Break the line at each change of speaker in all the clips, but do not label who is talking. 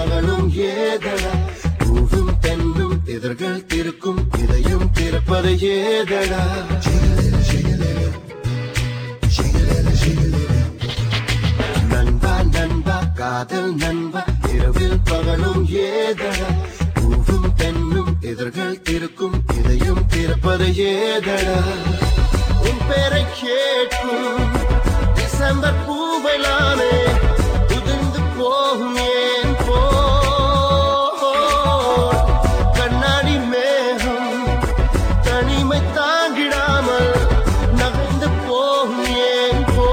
பகலும் ஏதடா பூவும் தென்னும் இதழ்கள் திருக்கும் இதையும் திறப்பது ஏதடா நண்பா நண்பா காதல் நண்பா இரவில் பகலும் ஏதடா பூவும் தென்னும் இதழ்கள் திருக்கும் இதையும் திறப்பது ஏதடா உன் பேரை கேட்கும் டிசம்பர் பூவைலானே உதிர்ந்து போகும் ஏன் போ கண்ணாடி மேகம் தனிமை தாங்கிடாமல் நகர்ந்து போகும் ஏன் போ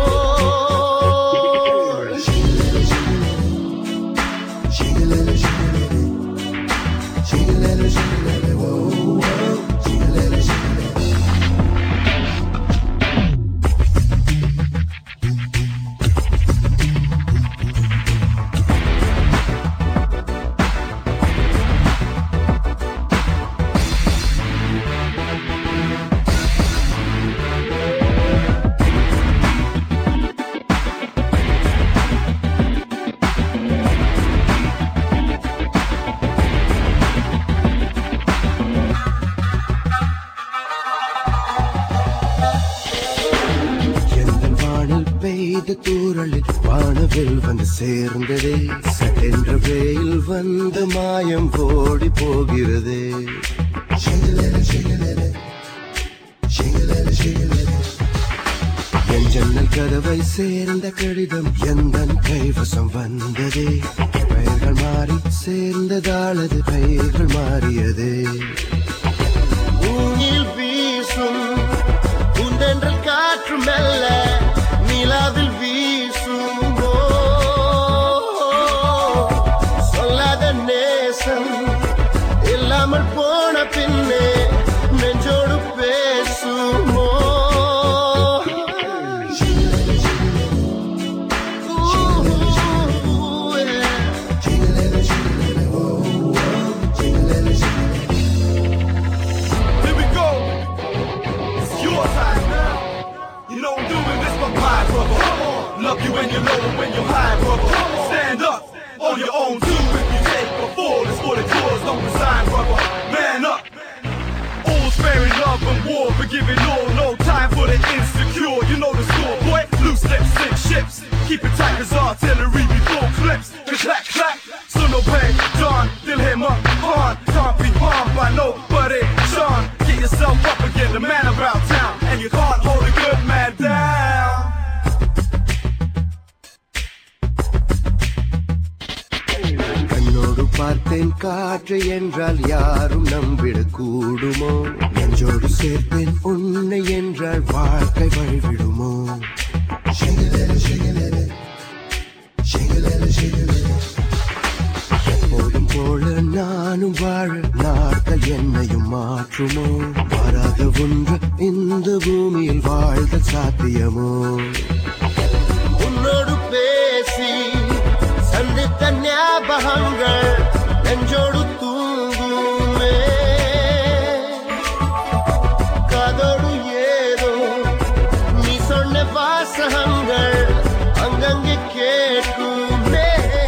எந்தன் வானில் பெய்த தூரலில் வானவில் வந்து சேர்ந்ததே சட்டென்ற வெயில் வந்து மாயம் ஓடி போகிறதே என் ஜன்னல் கதவை சேர்ந்த கடிதம் எந்தன் கைவசம் வந்ததே பெயர்கள் மாறி சேர்ந்ததாலது பெயர்கள் மாறியதே ஊனில் வீசும் உந்தென்றல் காற்று மெல்ல நிலாவில் வீசும் ஓ, சொல்லாத நேசம் இல்லாமல் போன பின்னே நெஞ்சோடு பேசுமோ Ooh, yeah.
Here we go. It's your time now. You know I'm doing this for my brother. Love you when you're low and when you're high, brother. Stand up on your own too. If you take a fall, it's for the cause. Don't resign, brother. Man up. All sparing love and war, forgiving all. No time for the insecure. You know the score, boy. Loose lips sink ships. Keep it tight as artillery before clips. Clack, clack. So no pain, John. Still him up, on. Can't be harmed by nobody. Sean, get yourself up again. The man about town. And you can't hold a good man down.
கண்ணோடு பார்த்தேன் காற்று என்றால் யாரும் நம்பிட கூடுமோ நெஞ்சோடு சேர்த்தேன் உன்னை என்றால் வாழ்க்கை வழிவிடுமோ எப்போதும் போல நானும் வாழ நாட்கள் என்னையும் மாற்றுமோ மாறாத ஒன்று இந்த பூமியில் வாழ்தல் சாத்தியமோ உன்னோடு பேசி சந்தித்த ஞாபகங்கள் நெஞ்சோடு தூங்குமே காதோடு ஏதோ நீ சொன்ன வாசகங்கள் அங்கங்கே கேட்குமே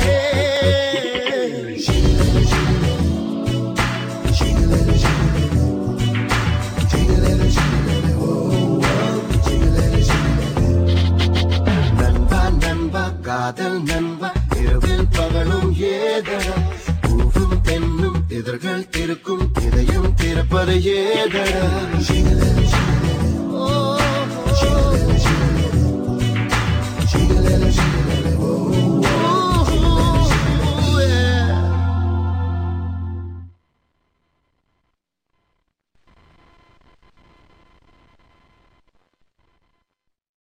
நண்பா நண்பா காதல் நண்பா இரவில் பகலும் ஏதடா பூவும் பெண்ணும் இதழ்கள் திருக்கும் இதையும் திறப்பது ஏதடா ஓ